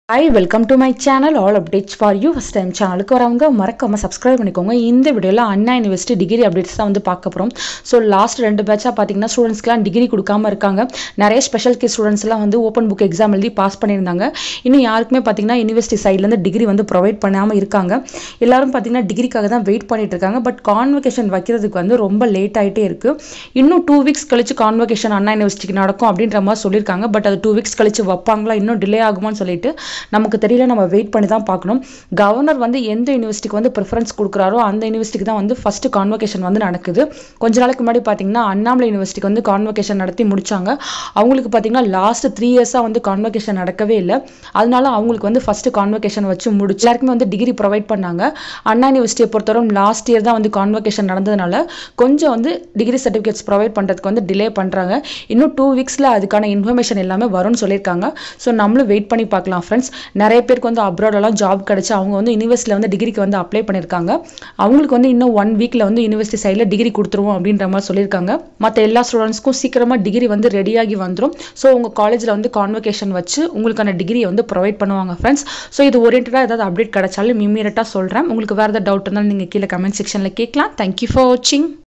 hi welcome to my channel all updates for you first time சேனலுக்கு வரவங்க மறக்காம subscribe பண்ணிக்கோங்க இந்த வீடியோவில் அண்ணா யூனிவர்சிட்டி டிகிரி அப்டேட்ஸ் தான் வந்து பார்க்க போகிறோம் ஸோ லாஸ்ட் ரெண்டு பேட்சாக பார்த்தீங்கன்னா ஸ்டூடெண்ட்ஸ்க்குலாம் டிகிரி கொடுக்காம இருக்காங்க நிறைய ஸ்பெஷல் கே ஸ்டூடெண்ட்ஸ்லாம் வந்து ஓப்பன் புக் எக்ஸாம் எழுதி பாஸ் பண்ணியிருந்தாங்க இன்னும் யாருக்குமே பார்த்தீங்கன்னா யூனிவர்சிட்டி சைட்லேருந்து டிகிரி வந்து ப்ரொவைட் பண்ணாமல் இருக்காங்க எல்லாரும் பார்த்தீங்கன்னா டிகிரிக்காக தான் வெயிட் பண்ணிட்டு இருக்காங்க பட் கான்வெகேஷன் வைக்கிறதுக்கு வந்து ரொம்ப லேட் ஆகிட்டே இருக்குது இன்னும் டூ வீக்ஸ் கழிச்சு கான்வெகேஷன் அண்ணா யூனிவர்சிட்டிக்கு நடக்கும் அப்படின்ற மாதிரி சொல்லியிருக்காங்க பட் அது டூ வீக்ஸ் கழிச்சு வைப்பாங்களா இன்னும் டிலே ஆகுமான்னு சொல்லிட்டு நமக்கு தெரியல நம்ம வெயிட் பண்ணி தான் பார்க்கணும் கவர்னர் வந்து எந்த யூனிவர்சிட்டிக்கு வந்து ப்ரிஃபரன்ஸ் கொடுக்குறாரோ அந்த யூனிவர்சிட்டிக்கு தான் வந்து ஃபர்ஸ்ட் கான்வெகேஷன் வந்து நடக்குது கொஞ்ச நாளைக்கு முன்னாடி பார்த்தீங்கன்னா அண்ணாமலை யூனிவர்சிட்டிக்கு வந்து கான்வெகேஷன் நடத்தி முடிச்சாங்க அவங்களுக்கு பார்த்தீங்கன்னா லாஸ்ட் த்ரீ இயர்ஸாக வந்து கான்வெகேஷன் நடக்கவே இல்லை அதனால அவங்களுக்கு வந்து ஃபர்ஸ்ட் கான்வெகேஷன் வச்சு முடிச்சு எல்லாருக்குமே வந்து டிகிரி ப்ரொவைட் பண்ணாங்க அண்ணா யூனிவர்சிட்டியை பொறுத்தவரை லாஸ்ட் இயர் தான் வந்து கான்வெகேஷன் நடந்ததுனால கொஞ்சம் வந்து டிகிரி சர்டிஃபிகேட்ஸ் ப்ரொவைட் பண்ணுறதுக்கு வந்து டிலே பண்ணுறாங்க இன்னும் டூ வீக்ஸில் அதுக்கான இன்ஃபர்மேஷன் எல்லாமே வரும்னு சொல்லியிருக்காங்க ஸோ நம்மளும் வெயிட் பண்ணி பார்க்கலாம் ஃப்ரெண்ட்ஸ் நிறைய பேருக்கு வந்து அப்ராடெல்லாம் ஜாப் கிடச்சி அவங்க வந்து யூனிவர்சிட்டியில் வந்து டிகிரிக்கு வந்து அப்ளை பண்ணியிருக்காங்க அவங்களுக்கு வந்து இன்னும் ஒன் வீக்கில் வந்து யூனிவர்சிட்டி சைடில் டிகிரி கொடுத்துருவோம் அப்படின்ற மாதிரி சொல்லியிருக்காங்க மற்ற எல்லா ஸ்டூடெண்ட்ஸ்க்கும் சீக்கிரமாக டிகிரி வந்து ரெடியாகி வந்துடும் ஸோ உங்கள் காலேஜில் வந்து கான்வெகேஷன் வச்சு உங்களுக்கான டிகிரியை வந்து ப்ரொவைட் பண்ணுவாங்க ஃப்ரெண்ட்ஸ் ஸோ இது ஓரியன்டாக ஏதாவது அப்டேட் கிடைச்சாலும் இம்மீடியட்டாக சொல்கிறேன் உங்களுக்கு வேறு ஏதாவது டவுட் இருந்தாலும் நீங்கள் கீழே கமெண்ட் செக்ஷனில் கேட்கலாம் தேங்க்யூ ஃபார் வாட்சிங்